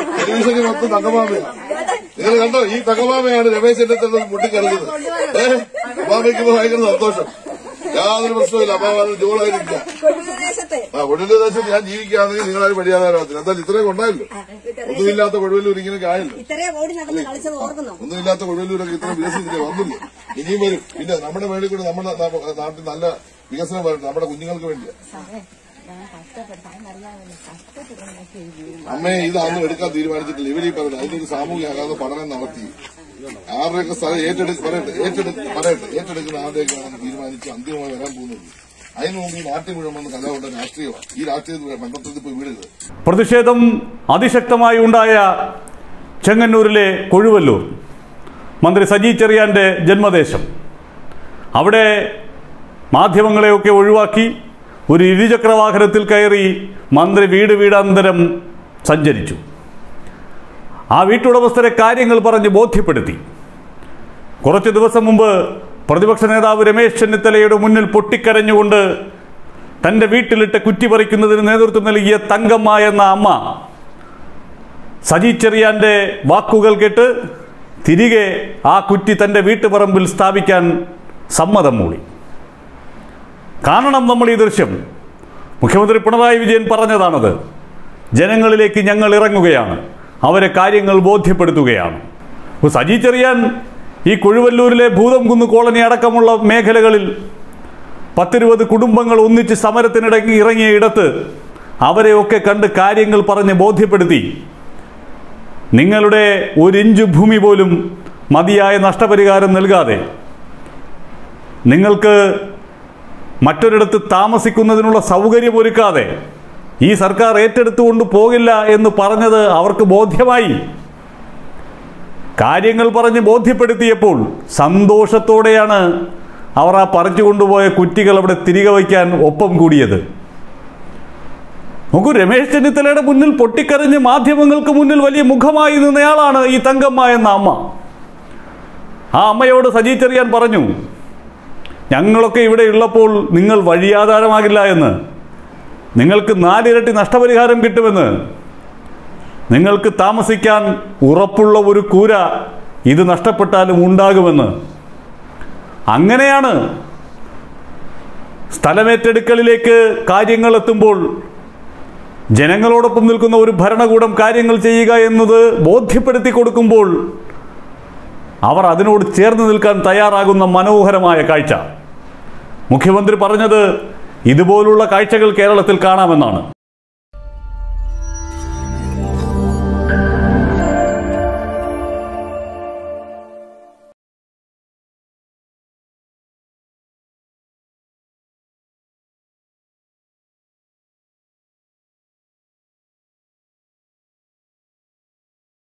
ടെലിവിഷനിൽ മൊത്തം തങ്കമാമയാണ് നിങ്ങൾ കണ്ടോ ഈ തങ്കമാമയാണ് രമേശ് ചെന്നിത്തല മുട്ടിക്കളിക്കുന്നത് ഏഹ് അമ്മാമയ്ക്ക് ഇപ്പൊ ഭയങ്കര സന്തോഷം യാതൊരു പ്രശ്നമില്ല അമ്മാമ ജോളായിരിക്കാം കൊഴുകുദേശത്തെ ആ ഒടുവിലെ ദേശത്ത് ഞാൻ ജീവിക്കുകയാണെങ്കിൽ നിങ്ങളാരും പഠിയാതാരാകത്തില്ല എന്തായാലും ഇത്രയും കൊണ്ടായല്ലോ ഒന്നുമില്ലാത്ത കൊഴുവല്ലൂർ ഇങ്ങനെയൊക്കെ ആയല്ലോ ഇത്രയും ഓടി നടന്ന് കളിച്ചത് ഓർക്കുന്നോ ഒന്നുമില്ലാത്ത കൊഴുവല്ലൂരൊക്കെ ഇത്ര വികസിച്ചില്ല വന്നില്ല ഇനിയും വരും പിന്നെ നമ്മുടെ മേളിൽ കൂടെ നമ്മുടെ നാ- നാട്ടിൽ നല്ല വികസനം വരട്ടെ നമ്മുടെ കുഞ്ഞുങ്ങൾക്ക് വേണ്ടിയാ അമ്മയെ ഇത് അന്ന് എടുക്കാൻ തീരുമാനിച്ചിട്ടില്ല ഇവര് ഈ പറയുന്നത് അതിന്റെ ഒരു സാമൂഹ്യ ആഘാത പഠനം നടത്തി ആരുടെയൊക്കെ സ്ഥലം ഏറ്റെടുക്ക് പറയട്ടെ ഏറ്റെടുക്ക് പറയട്ടെ ഏറ്റെടുക്കുന്ന ആരുടെയൊക്കെയാണ് തീരുമാനിച്ച് അന്തിമമായി വരാൻ പോകുന്നത് അതിനു മുമ്പ് ഈ നാട്ടിൽ മുഴുവൻ വന്ന് കലാവുണ്ട രാഷ്ട്രീയമാണ് ഈ രാഷ്ട്രീയത്തിൽ മണ്ഡലത്തിൽ പോയി വീടുകൾ പ്രതിഷേധം അതിശക്തമായി ഉണ്ടായ ചെങ്ങന്നൂരിലെ കൊഴുവല്ലൂർ മന്ത്രി സജി ചെറിയാന്റെ ജന്മദേശം അവിടെ മാധ്യമങ്ങളെയൊക്കെ ഒഴിവാക്കി ഒരു ഇരുചക്ര വാഹനത്തിൽ കയറി മന്ത്രി വീട് വീടാന്തരം സഞ്ചരിച്ചു ആ വീട്ടുടമസ്ഥരെ കാര്യങ്ങൾ പറഞ്ഞ് ബോധ്യപ്പെടുത്തി കുറച്ച് ദിവസം മുമ്പ് പ്രതിപക്ഷ നേതാവ് രമേശ് ചെന്നിത്തലയുടെ മുന്നിൽ പൊട്ടിക്കരഞ്ഞുകൊണ്ട് തൻ്റെ വീട്ടിലിട്ട് കുറ്റി പറിക്കുന്നതിന് നേതൃത്വം നൽകിയ തങ്കമ്മ എന്ന അമ്മ സജി ചെറിയാന്റെ വാക്കുകൾ കേട്ട് തിരികെ ആ കുറ്റി തൻ്റെ വീട്ടുപറമ്പിൽ സ്ഥാപിക്കാൻ സമ്മതം മൂളി കാണണം നമ്മൾ ഈ ദൃശ്യം മുഖ്യമന്ത്രി പിണറായി വിജയൻ പറഞ്ഞതാണത് ജനങ്ങളിലേക്ക് ഞങ്ങൾ ഇറങ്ങുകയാണ് അവരെ കാര്യങ്ങൾ ബോധ്യപ്പെടുത്തുകയാണ് അപ്പോൾ സജി ചെറിയാൻ ഈ കൊഴുവല്ലൂരിലെ ഭൂതംകുന്ന് കോളനി അടക്കമുള്ള മേഖലകളിൽ പത്തിരുപത് കുടുംബങ്ങൾ ഒന്നിച്ച് സമരത്തിനിടങ്ങി ഇറങ്ങിയ ഇടത്ത് അവരെയൊക്കെ കണ്ട് കാര്യങ്ങൾ പറഞ്ഞ് ബോധ്യപ്പെടുത്തി നിങ്ങളുടെ ഒരു ഇഞ്ച് ഭൂമി പോലും മതിയായ നഷ്ടപരിഹാരം നൽകാതെ നിങ്ങൾക്ക് മറ്റൊരിടത്ത് താമസിക്കുന്നതിനുള്ള സൗകര്യമൊരുക്കാതെ ഈ സർക്കാർ ഏറ്റെടുത്തുകൊണ്ട് പോകില്ല എന്ന് പറഞ്ഞത് അവർക്ക് ബോധ്യമായി കാര്യങ്ങൾ പറഞ്ഞ് ബോധ്യപ്പെടുത്തിയപ്പോൾ സന്തോഷത്തോടെയാണ് അവർ ആ പറിച്ചു കൊണ്ടുപോയ കുറ്റികൾ അവിടെ തിരികെ വയ്ക്കാൻ ഒപ്പം കൂടിയത് നോക്കൂ രമേശ് ചെന്നിത്തലയുടെ മുന്നിൽ പൊട്ടിക്കരഞ്ഞ് മാധ്യമങ്ങൾക്ക് മുന്നിൽ വലിയ മുഖമായി നിന്നയാളാണ് ഈ തങ്കമ്മ എന്ന അമ്മ ആ അമ്മയോട് സജി ചെറിയാൻ പറഞ്ഞു ഞങ്ങളൊക്കെ ഇവിടെ ഉള്ളപ്പോൾ നിങ്ങൾ വഴിയാധാരമാകില്ല എന്ന് നിങ്ങൾക്ക് നാലിരട്ടി നഷ്ടപരിഹാരം കിട്ടുമെന്ന് നിങ്ങൾക്ക് താമസിക്കാൻ ഉറപ്പുള്ള ഒരു കൂര ഇത് നഷ്ടപ്പെട്ടാലും ഉണ്ടാകുമെന്ന് അങ്ങനെയാണ് സ്ഥലമേറ്റെടുക്കലിലേക്ക് കാര്യങ്ങൾ എത്തുമ്പോൾ ജനങ്ങളോടൊപ്പം നിൽക്കുന്ന ഒരു ഭരണകൂടം കാര്യങ്ങൾ ചെയ്യുക എന്നത് ബോധ്യപ്പെടുത്തി കൊടുക്കുമ്പോൾ അവർ അതിനോട് ചേർന്ന് നിൽക്കാൻ തയ്യാറാകുന്ന മനോഹരമായ കാഴ്ച മുഖ്യമന്ത്രി പറഞ്ഞത് ഇതുപോലുള്ള കാഴ്ചകൾ കേരളത്തിൽ കാണാമെന്നാണ്